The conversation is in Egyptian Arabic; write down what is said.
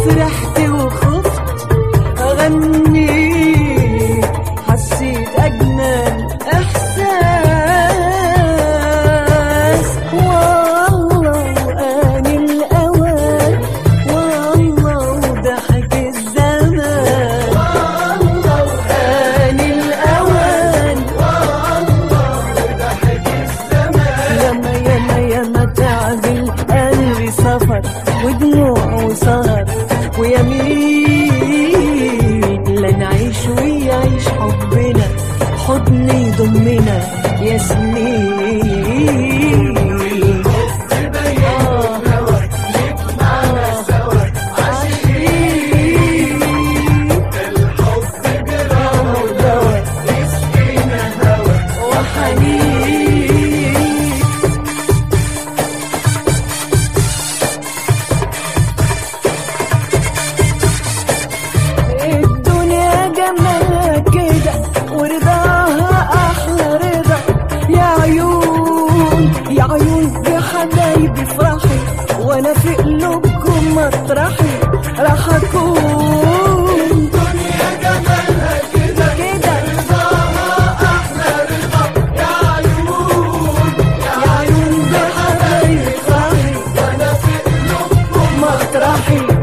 فرحت وخفت أغني حسيت أجمل إحساس والله وآن الأوان والله وضحك الزمان والله وآن الأوان ياما ياما ياما تعب القلب سفر ودموع وسهر ويمين لنعيش ويعيش حبنا حضن يضمنا يا سنين وحنين الدنيا جمالها كده ورضاها احلى رضا يا عيون يا عيون يا حبايبي افرحي وانا في قلوبكم مطرحي راح اكون كده يا عيون يا حبايبي افرحي وانا في قلوبكم مطرحي